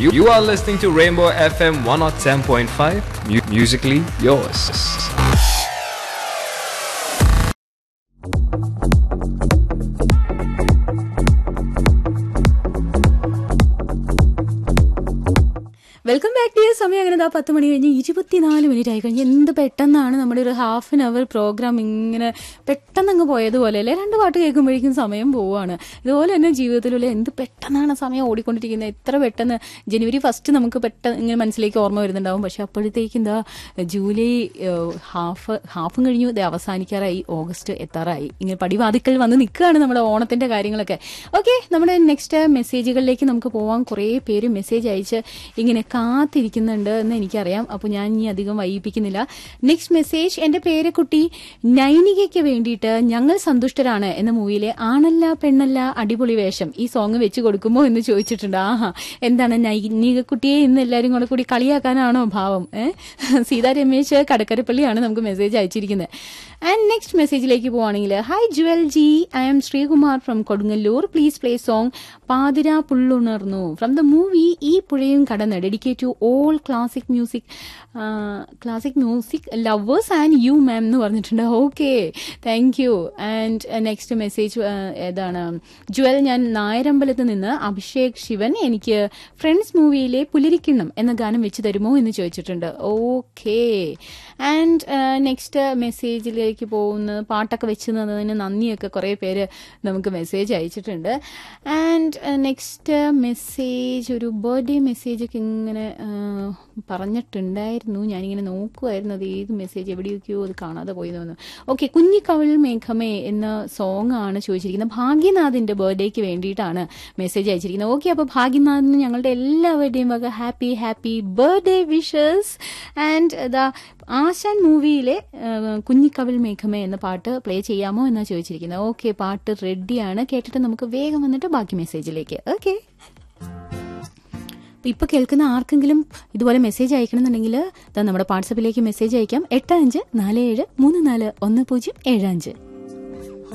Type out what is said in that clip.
You, you are listening to Rainbow FM 107.5, mu- musically yours. Welcome back to സമയം അങ്ങനെ ദാ പത്ത് മണി കഴിഞ്ഞ് ഇരുപത്തിനാല് മിനിറ്റ് ആയി കഴിഞ്ഞ് എന്ത് പെട്ടെന്നാണ് നമ്മുടെ ഒരു ഹാഫ് ആൻ അവർ പ്രോഗ്രാം ഇങ്ങനെ പെട്ടെന്ന് അങ്ങ് പോയതുപോലെ അല്ലേ രണ്ട് പാട്ട് കേൾക്കുമ്പോഴേക്കും സമയം പോവാണ് ഇതുപോലെ തന്നെ ജീവിതത്തിലുള്ള എന്ത് പെട്ടെന്നാണ് സമയം ഓടിക്കൊണ്ടിരിക്കുന്നത് എത്ര പെട്ടെന്ന് ജനുവരി ഫസ്റ്റ് നമുക്ക് പെട്ടെന്ന് ഇങ്ങനെ മനസ്സിലേക്ക് ഓർമ്മ വരുന്നുണ്ടാവും പക്ഷെ അപ്പോഴത്തേക്കും എന്താ ജൂലൈ ഏഹ്, ഹാഫ് ഹാഫും കഴിഞ്ഞു ഇത് അവസാനിക്കാറായി ഓഗസ്റ്റ് എത്താറായി ഇങ്ങനെ പടിവാതിക്കൽ വന്ന് നിൽക്കുകയാണ് നമ്മുടെ ഓണത്തിന്റെ കാര്യങ്ങളൊക്കെ ഓക്കെ നമ്മുടെ നെക്സ്റ്റ് മെസ്സേജുകളിലേക്ക് നമുക്ക് പോവാൻ കുറേ പേര് മെസ്സേജ് അയച്ച് ഇങ്ങനെ കാത്തിരിക്കുന്നുണ്ട് എന്ന് എനിക്കറിയാം അപ്പോൾ ഞാൻ ഇനി അധികം വൈകിപ്പിക്കുന്നില്ല നെക്സ്റ്റ് മെസ്സേജ് എന്റെ പേരക്കുട്ടി നൈനികയ്ക്ക് വേണ്ടിയിട്ട് ഞങ്ങൾ സന്തുഷ്ടരാണ് എന്ന മൂവിയിലെ ആണല്ല പെണ്ണല്ല അടിപൊളി വേഷം ഈ സോങ് വെച്ച് കൊടുക്കുമോ എന്ന് ചോദിച്ചിട്ടുണ്ട് ആഹാ എന്താണ് നൈനികക്കുട്ടിയെ ഇന്ന് എല്ലാവരും കൂടെ കൂടി കളിയാക്കാനാണോ ഭാവം ഏഹ് സീതാ രമേശ് കടക്കരപ്പള്ളിയാണ് നമുക്ക് മെസ്സേജ് അയച്ചിരിക്കുന്നത് ആൻഡ് നെക്സ്റ്റ് മെസ്സേജിലേക്ക് പോവാണെങ്കിൽ hi Jewel ji I am Sreekumar from Kodungallur please play song പാതിര പുള്ളുണർന്നു ഫ്രം ദ മൂവി ഈ പുഴയും കടന്ന് dedicate to all classic music classic music lovers and you ma'am എന്ന് പറഞ്ഞിട്ടുണ്ട് okay thank you and next message ഏതാണ് ജുവൽ ഞാൻ നായരമ്പലത്ത് നിന്ന് അഭിഷേക് ശിവൻ എനിക്ക് ഫ്രണ്ട്സ് മൂവിയിലെ പുലരിക്കിണ്ണം എന്ന ഗാനം വെച്ച് തരുമോ എന്ന് ചോദിച്ചിട്ടുണ്ട് ഓക്കെ ആൻഡ് നെക്സ്റ്റ് മെസ്സേജിലേക്ക് പോകുന്നത് പാട്ടൊക്കെ വെച്ച് തന്നതിന് നന്ദിയൊക്കെ കുറേ പേര് നമുക്ക് മെസ്സേജ് അയച്ചിട്ടുണ്ട് ആൻഡ് നെക്സ്റ്റ് മെസ്സേജ് ഒരു ബർത്ത്ഡേ മെസ്സേജ് ഒക്കെ ഇങ്ങനെ ആ, പറഞ്ഞിട്ടുണ്ടായിരുന്നു ഞാനിങ്ങനെ നോക്കുമായിരുന്നു അത് ഏത് മെസ്സേജ് എവിടെയൊക്കെയോ അത് കാണാതെ പോയി തോന്നുന്നു ഓക്കെ കുഞ്ഞിക്കവൾ മേഘമേ എന്ന സോങ് ആണ് ചോദിച്ചിരിക്കുന്നത് ഭാഗ്യനാഥിന്റെ ബർത്ത്ഡേക്ക് വേണ്ടിയിട്ടാണ് മെസ്സേജ് അയച്ചിരിക്കുന്നത് ഓക്കെ അപ്പോൾ ഭാഗ്യനാഥിന് ഞങ്ങളുടെ എല്ലാവരുടെയും വക happy happy birthday wishes and ദാ ആശാൻ മൂവിയിലെ കുഞ്ഞിക്കവിൾ മേഘമേ എന്ന പാട്ട് പ്ലേ ചെയ്യാമോ എന്നാണ് ചോദിച്ചിരിക്കുന്നത് ഓക്കെ പാട്ട് റെഡിയാണ് കേട്ടിട്ട് നമുക്ക് വേഗം വന്നിട്ട് ബാക്കി മെസ്സേജിലേക്ക് ഓക്കെ ഇപ്പൊ കേൾക്കുന്ന ആർക്കെങ്കിലും ഇതുപോലെ മെസ്സേജ് അയക്കണമെന്നുണ്ടെങ്കിൽ ദാ നമ്മുടെ വാട്സപ്പിലേക്ക് മെസ്സേജ് അയക്കാം എട്ട് അഞ്ച് നാല് ഏഴ് മൂന്ന് നാല് ഒന്ന് പൂജ്യം ഏഴ് അഞ്ച്